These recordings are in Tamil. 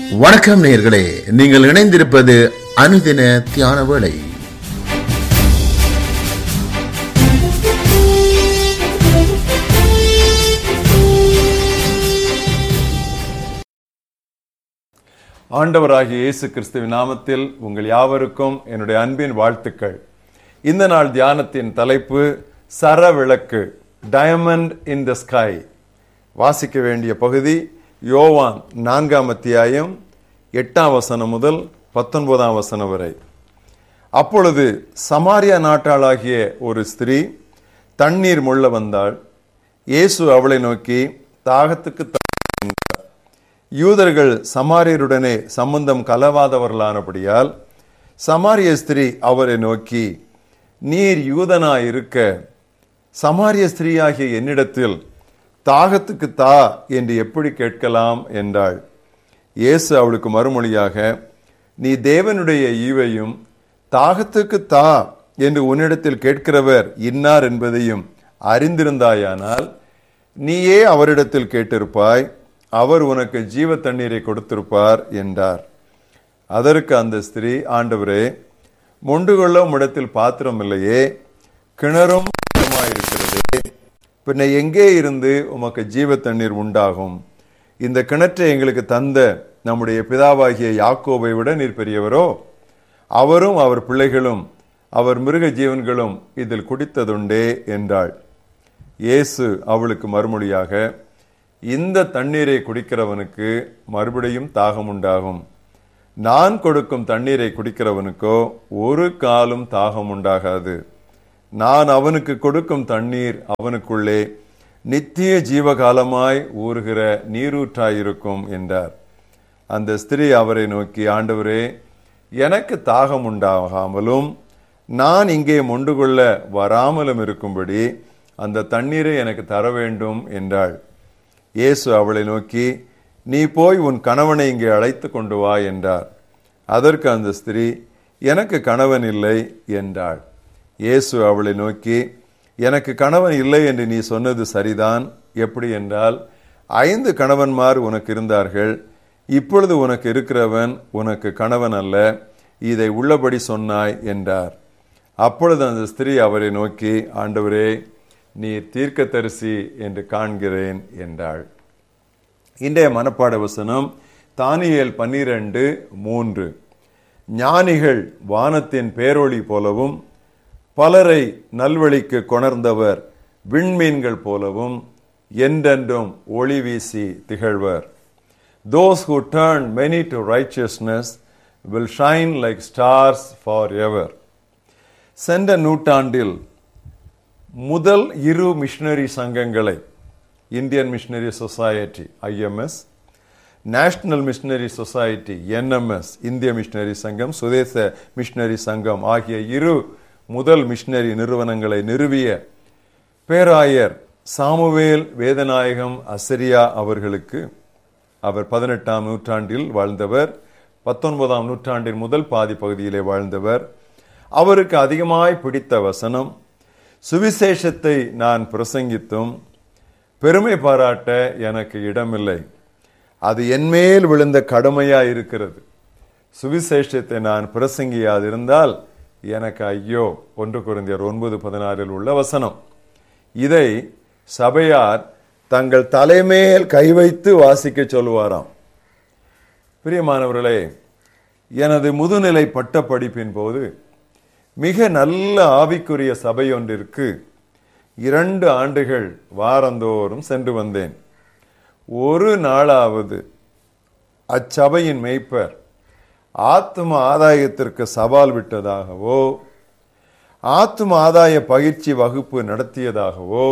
வணக்கம் நேயர்களே நீங்கள் இணைந்திருப்பது அனுதின தியான வேளை ஆண்டவராகிய இயேசு கிறிஸ்துவின் நாமத்தில் உங்கள் யாவருக்கும் என்னுடைய அன்பின் வாழ்த்துக்கள் இந்த நாள் தியானத்தின் தலைப்பு சரவிளக்கு டயமண்ட் இன் த ஸ்கை வாசிக்க வேண்டிய பகுதி யோவான் நான்காம் அத்தியாயம் எட்டாம் வசனம் முதல் பத்தொன்பதாம் வசனம் வரை அப்பொழுது சமாரியா நாட்டாளாகிய ஒரு ஸ்திரீ தண்ணீர் முள்ள வந்தாள் இயேசு அவளை நோக்கி தாகத்துக்கு தா- யூதர்கள் சமாரியருடனே சம்பந்தம் கலவாதவர்களானபடியால் சமாரிய ஸ்திரீ அவரை நோக்கி நீர் யூதனாய் இருக்க சமாரிய ஸ்திரீயாகிய என்னிடத்தில் தாகத்துக்கு தா என்று எப்படி கேட்கலாம் என்றாள் இயேசு அவளுக்கு மறுமொழியாக நீ தேவனுடைய ஈவையும் தாகத்துக்கு தா என்று உன்னிடத்தில் கேட்கிறவர் இன்னார் என்பதையும் அறிந்திருந்தாயானால் நீயே அவரிடத்தில் கேட்டிருப்பாய் அவர் உனக்கு ஜீவ தண்ணீரை கொடுத்திருப்பார் என்றார் அதற்கு அந்த ஸ்திரீ ஆண்டவரே மொண்டு கொள்ள உம்மிடத்தில் பாத்திரம் இல்லையே கிணறும் இருக்கிறதே பின்ன எங்கே இருந்து உமக்கு ஜீவ தண்ணீர் உண்டாகும் இந்த கிணற்றை எங்களுக்கு தந்த நம்முடைய பிதாவாகிய யாக்கோபை விட நீர் பெரியவரோ அவரும் அவர் பிள்ளைகளும் அவர் மிருக ஜீவன்களும் இதில் குடித்ததுண்டே என்றாள் இயேசு அவளுக்கு மறுமொழியாக இந்த தண்ணீரை குடிக்கிறவனுக்கு மறுபடியும் தாகம் உண்டாகும் நான் கொடுக்கும் தண்ணீரை குடிக்கிறவனுக்கோ ஒரு காலும் தாகம் உண்டாகாது நான் அவனுக்கு கொடுக்கும் தண்ணீர் அவனுக்குள்ளே நித்திய ஜீவகாலமாய் ஊறுகிற நீரூற்றாயிருக்கும் என்றார் அந்த ஸ்திரீ அவரை நோக்கி ஆண்டவரே எனக்கு தாகம் உண்டாகாமலும் நான் இங்கே மொண்டு கொள்ள வராமலும் இருக்கும்படி அந்த தண்ணீரை எனக்கு தர வேண்டும் என்றாள் இயேசு அவளை நோக்கி நீ போய் உன் கணவனை இங்கே அழைத்து கொண்டு வா என்றார் அதற்கு அந்த ஸ்திரீ எனக்கு கணவன் இல்லை என்றாள் இயேசு அவளை நோக்கி எனக்கு கணவன் இல்லை என்று நீ சொன்னது சரிதான் எப்படி என்றால் ஐந்து கணவன்மார் உனக்கு இருந்தார்கள் இப்பொழுது உனக்கு இருக்கிறவன் உனக்கு கணவன் அல்ல இதை உள்ளபடி சொன்னாய் என்றார் அப்பொழுது அந்த ஸ்திரீ அவரை நோக்கி ஆண்டவரே நீ தீர்க்கதரிசி என்று காண்கிறேன் என்றாள் இன்றைய மனப்பாட வசனம் தானியேல் பன்னிரண்டு மூன்று ஞானிகள் வானத்தின் பேரொளி போலவும் பலரை நல்வழிக்கு கொணர்ந்தவர் விண்மீன்கள் போலவும் என்றென்றும் ஒளி வீசி திகழ்வர் Those who turn many to righteousness will shine like stars forever. சென்ற நூற்றாண்டில் முதல் இரு மிஷனரி சங்கங்களை Indian Missionary Society IMS National Missionary Society NMS இந்திய மிஷனரி சங்கம் சுதேச மிஷனரி சங்கம் ஆகிய இரு முதல் மிஷனரி நிறுவனங்களை நிறுவிய பேராயர் சாமுவேல் வேதநாயகம் அசரியா அவர்களுக்கு அவர் பதினெட்டாம் நூற்றாண்டில் வாழ்ந்தவர் பத்தொன்பதாம் நூற்றாண்டின் முதல் பாதி பகுதியிலே வாழ்ந்தவர் அவருக்கு அதிகமாய் பிடித்த வசனம் சுவிசேஷத்தை நான் பிரசங்கித்தும் பெருமை பாராட்ட எனக்கு இடமில்லை அது என்மேல் விழுந்த கடமையா இருக்கிறது சுவிசேஷத்தை நான் பிரசங்கியாதிருந்தால் எனக்கு ஐயோ ஒன்று குறைந்தர் ஒன்பது பதினாறில் உள்ள வசனம் இதை சபையார் தங்கள் தலைமேல் கை வைத்து வாசிக்க சொல்லுவாராம் பிரியமானவர்களே எனது முதுநிலை பட்ட படிப்பின் போது மிக நல்ல ஆவிக்குரிய சபை ஒன்றிற்கு இரண்டு ஆண்டுகள் வாரந்தோறும் சென்று வந்தேன் ஒரு நாளாவது அச்சபையின் மெய்ப்பர் ஆத்தும ஆதாயத்திற்கு சவால் விட்டதாகவோ ஆத்தும ஆதாய பயிற்சி வகுப்பு நடத்தியதாகவோ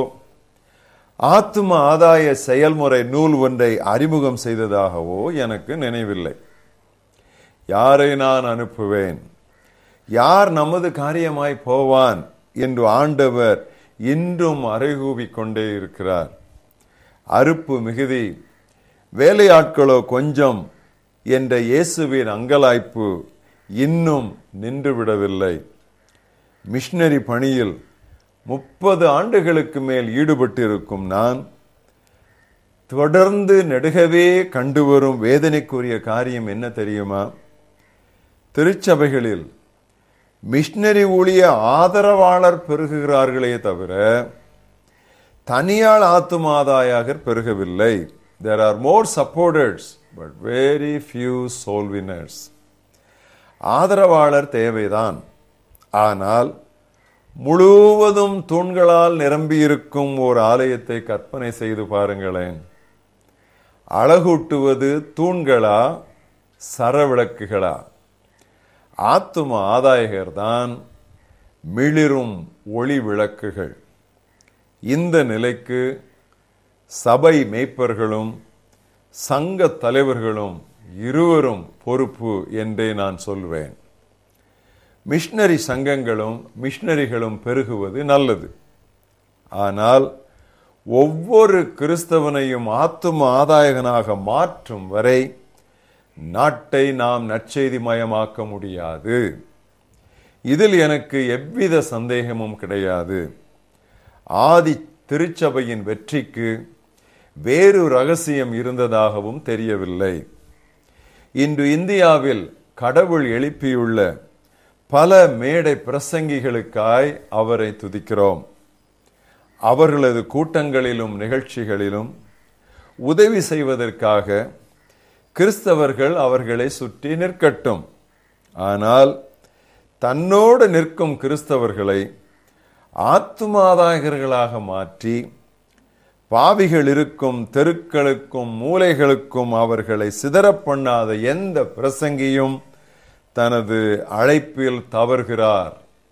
ஆத்தும ஆதாய செயல்முறை நூல் ஒன்றை அறிமுகம் செய்ததாகவோ எனக்கு நினைவில்லை யாரை நான் அனுப்புவேன் யார் நமது காரியமாய் போவான் என்று ஆண்டவர் இன்றும் அறைகூவிக் கொண்டே இருக்கிறார் அறுப்பு மிகுதி வேலையாட்களோ கொஞ்சம் என்ற இயேசுவின் அங்கலாய்ப்பு இன்னும் நின்றுவிடவில்லை மிஷனரி பணியில் முப்பது ஆண்டுகளுக்கு மேல் ஈடுபட்டிருக்கும் நான் தொடர்ந்து நெடுகவே கண்டு வரும் வேதனைக்குரிய காரியம் என்ன தெரியுமா திருச்சபைகளில் மிஷனரி ஊழிய ஆதரவாளர் பெருகுகிறார்களே தவிர தனியாள் ஆத்துமாதாயகர் பெருகவில்லை there are more supporters but very few soul winners ஆதரவாளர் தேவைதான் ஆனால் முழுவதும் தூண்களால் நிரம்பியிருக்கும் ஒரு ஆலயத்தை கற்பனை செய்து பாருங்களேன் அழகூட்டுவது தூண்களா சரவிளக்குகளா ஆத்தும ஆதாயகர் தான் மிளிரும் ஒளி விளக்குகள் இந்த நிலைக்கு சபை மேய்ப்பர்களும் சங்க தலைவர்களும் இருவரும் பொறுப்பு என்றே நான் சொல்வேன் மிஷனரி சங்கங்களும் மிஷனரிகளும் பெருகுவது நல்லது ஆனால் ஒவ்வொரு கிறிஸ்தவனையும் ஆத்தும ஆதாயகனாக மாற்றும் வரை நாட்டை நாம் நற்செய்தி மயமாக்க முடியாது இதில் எனக்கு எவ்வித சந்தேகமும் கிடையாது ஆதி திருச்சபையின் வெற்றிக்கு வேறு ரகசியம் இருந்ததாகவும் தெரியவில்லை இன்று இந்தியாவில் கடவுள் எழுப்பியுள்ள பல மேடை பிரசங்கிகளுக்காய் அவரை துதிக்கிறோம் அவர்களது கூட்டங்களிலும் நிகழ்ச்சிகளிலும் உதவி செய்வதற்காக கிறிஸ்தவர்கள் அவர்களை சுற்றி நிற்கட்டும் ஆனால் தன்னோடு நிற்கும் கிறிஸ்தவர்களை ஆத்துமாதாயகர்களாக மாற்றி பாவிகள் இருக்கும் தெருக்களுக்கும் மூலைகளுக்கும் அவர்களை சிதறப் பண்ணாத எந்த பிரசங்கியும் தனது அழைப்பில் தவறுகிறார்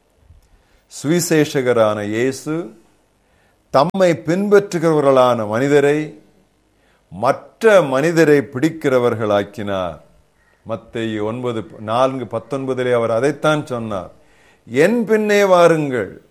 சுவிசேஷகரான இயேசு தம்மை பின்பற்றுகிறவர்களான மனிதரை மற்ற மனிதரை பிடிக்கிறவர்களாக்கினார் மத்தேயு ஒன்பது நான்கு பத்தொன்பதிலே அவர் அதைத்தான் சொன்னார் என் பின்னே வாருங்கள்